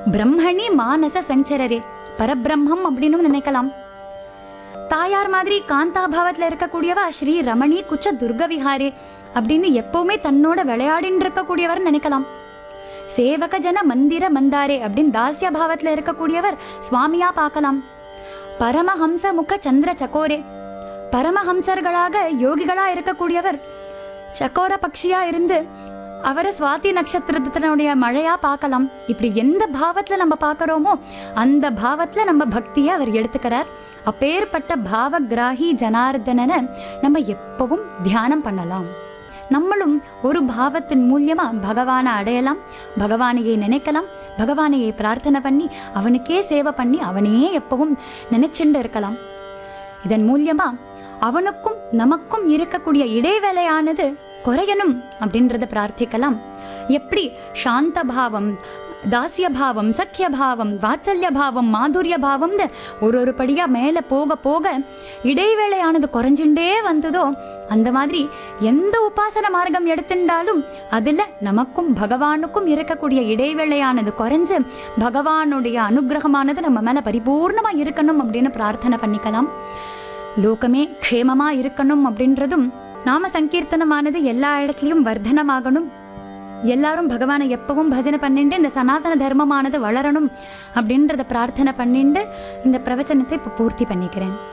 பிரம்மணி மானச சஞ்சரரே பரபிரம்மம் அப்படின்னு நினைக்கலாம் தாயார் மாதிரி காந்தாபாவத்துல இருக்கக்கூடியவ ஸ்ரீ ரமணி குச்ச துர்க விஹாரே அப்படின்னு எப்பவுமே தன்னோட விளையாடின்னு இருக்கக்கூடியவர் நினைக்கலாம் சேவக ஜன மந்திர மந்தாரே அப்படின்னு தாசிய பாவத்துல இருக்கக்கூடியவர் சுவாமியா பார்க்கலாம் பரமஹம்ச முக சந்திர சக்கோரே பரமஹம்சர்களாக யோகிகளா இருக்கக்கூடியவர் சக்கோர பக்ஷியா இருந்து அவரை சுவாதி நட்சத்திரத்தினுடைய மழையா பார்க்கலாம் இப்படி எந்த பாவத்துல நம்ம பார்க்கறோமோ அந்த பாவத்துல நம்ம பக்தியை அவர் எடுத்துக்கிறார் அப்பேற்பட்ட பாவகிராகி ஜனார்தனனை நம்ம எப்பவும் தியானம் பண்ணலாம் நம்மளும் ஒரு பாவத்தின் மூலியமா பகவானை அடையலாம் பகவானையே நினைக்கலாம் பகவானையே பிரார்த்தனை பண்ணி அவனுக்கே சேவை பண்ணி அவனையே எப்பவும் நினைச்சுண்டு இருக்கலாம் இதன் மூலியமா அவனுக்கும் நமக்கும் இருக்கக்கூடிய இடைவேளையானது குறையணும் அப்படின்றத பிரார்த்திக்கலாம் எப்படி சாந்த பாவம் தாசிய பாவம் சக்கிய பாவம் வாத்சல்ய பாவம் மாதுரிய பாவம்னு ஒரு ஒரு படியா மேல போக போக இடைவேளையானது குறைஞ்சுட்டே வந்ததோ அந்த மாதிரி எந்த உபாசன மார்க்கம் எடுத்துட்டாலும் அதுல நமக்கும் பகவானுக்கும் இருக்கக்கூடிய இடைவேளையானது குறைஞ்சு பகவானுடைய அனுகிரகமானது நம்ம மேல பரிபூர்ணமா இருக்கணும் அப்படின்னு பிரார்த்தனை பண்ணிக்கலாம் லோகமே க்ஷேமமா இருக்கணும் அப்படின்றதும் நாம சங்கீர்த்தனமானது எல்லா இடத்துலயும் வர்த்தனமாகணும் எல்லாரும் பகவானை எப்பவும் பஜனை பண்ணிட்டு இந்த சனாதன தர்மமானது வளரணும் அப்படின்றத பிரார்த்தனை பண்ணிட்டு இந்த பிரவச்சனத்தை இப்போ பூர்த்தி பண்ணிக்கிறேன்